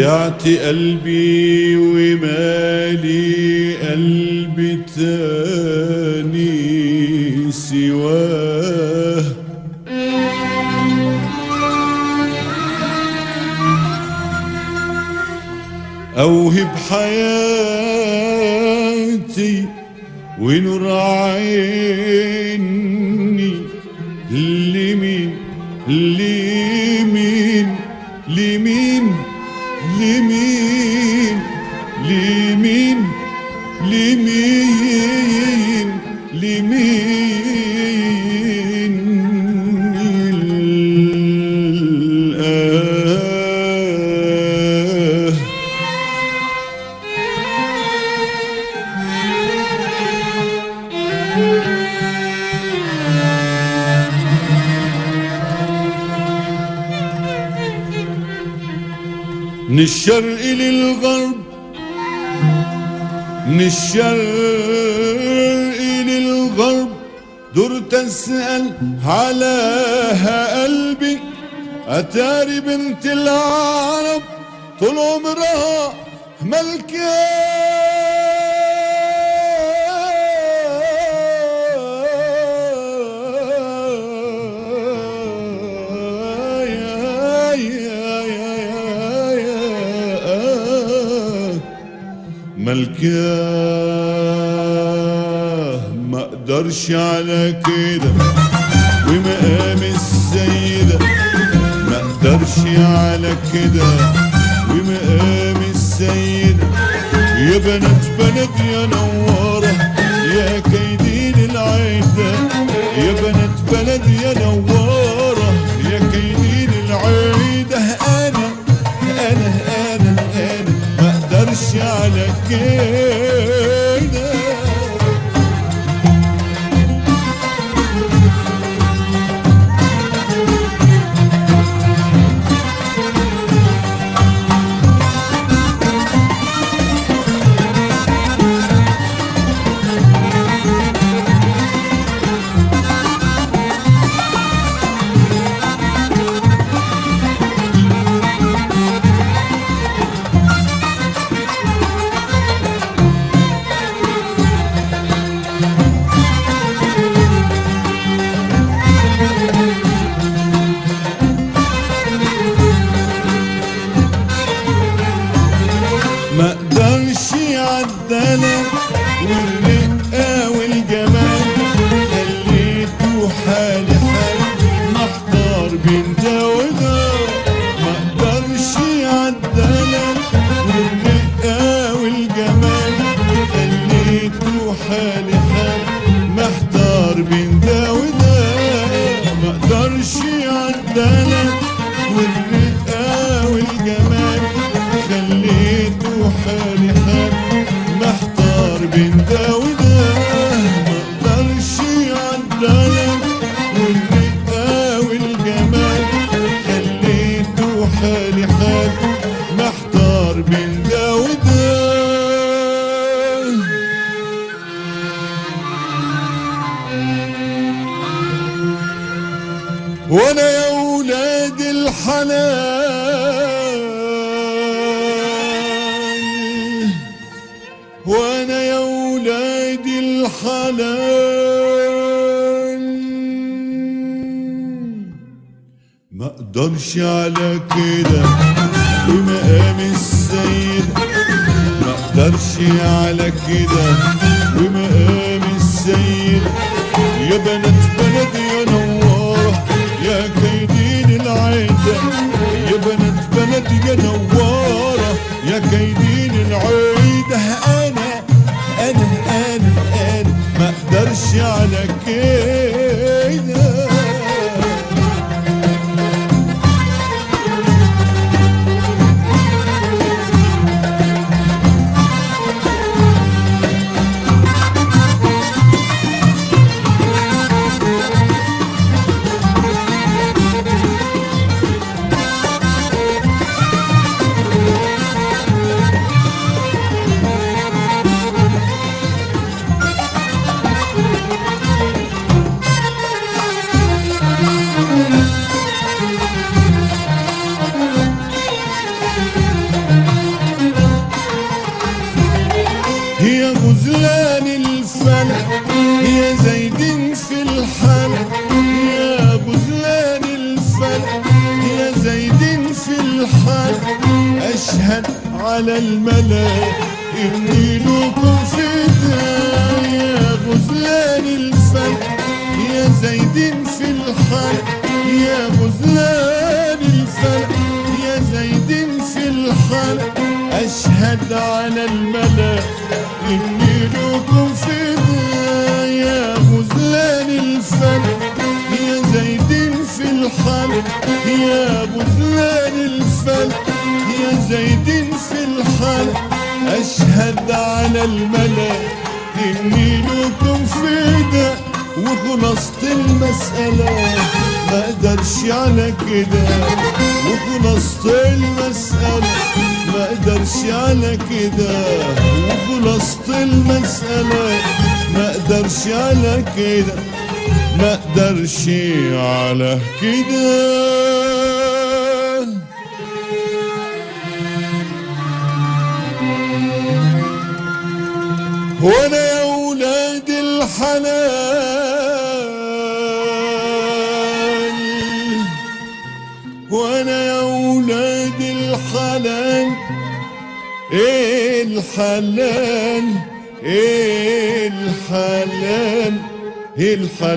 بيعت قلبي ومالي قلبي تاني سواه أوهب حياتي ونور عيني لمين لمين لمين لمين لمين لمين لمين الآه من الشرق للغرب من الشرق للغرب درت اسأل علىها قلبي أتاري بنت العرب طول عمرها ملكاه ما اقدرش على كده ومقام السيدة ما اقدرش على كده ومقام السيدة يا بنات بلد يا نوارة يا كيدين العيدة يا بنات بلد يا نوارة يا كيدين العيدة أنا أنا أنا أنا ما اقدرش على كده ما اقدرش عالدلع والرقة والجمال خليته حالي حال محتار بين ده وده ما اقدرش عالدلع والرقة والجمال خليته حالي حال محتار بين ده وده ما اقدرش عالدلع والرقة والجمال خليته حالي حال محتار بين ده وده ما اقدرش عالدلع والرقة والجمال خليته حالي حال محتار بين ده وده وانا يا ولاد الحلال وانا يا ولاد الحلال ما اقدرش على كده بمقام السيد ما اقدرش على كده بمقام السيد يا بنات بلدي يا نوارة يا كيدين العيدة يا بنات بلدي يا نوارة يا كيدين العيدة أنا أنا أنا أنا ما أقدرش على كده اشهد على الملا اني لكم فداء يا غزلان الفن يا زايدين في الحال يا غزلان الفن يا زايدين في الحال اشهد على الملا اني لكم فداء يا غزلان الفن يا زايدين في الحال يا غزلان الفن يا زايدين في الحال اشهد على الملا اني لكم فدا وخلصت المسألة ما اقدرش على كده وخلصت المسألة ما اقدرش على كده وخلصت المسألة ما اقدرش على كده ما اقدرش على كده وانا يا ولاد الحلال وانا يا ولاد الحلال ايه الحلال ايه الحلال إيه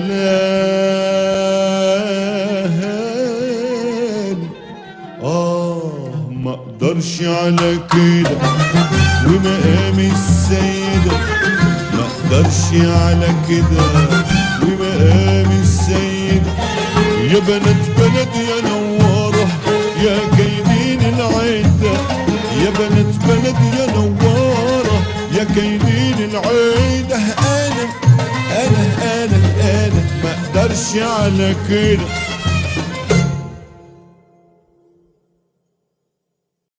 الحلال اه ما اقدرش على كده ومقام السيدة ما اقدرش على كده ومقام السيدة يا بنات بلد يا نوارة يا كايدين العدة يا بنات بلد يا نوارة يا كايدين العدة انا انا انا انا ما اقدرش على كده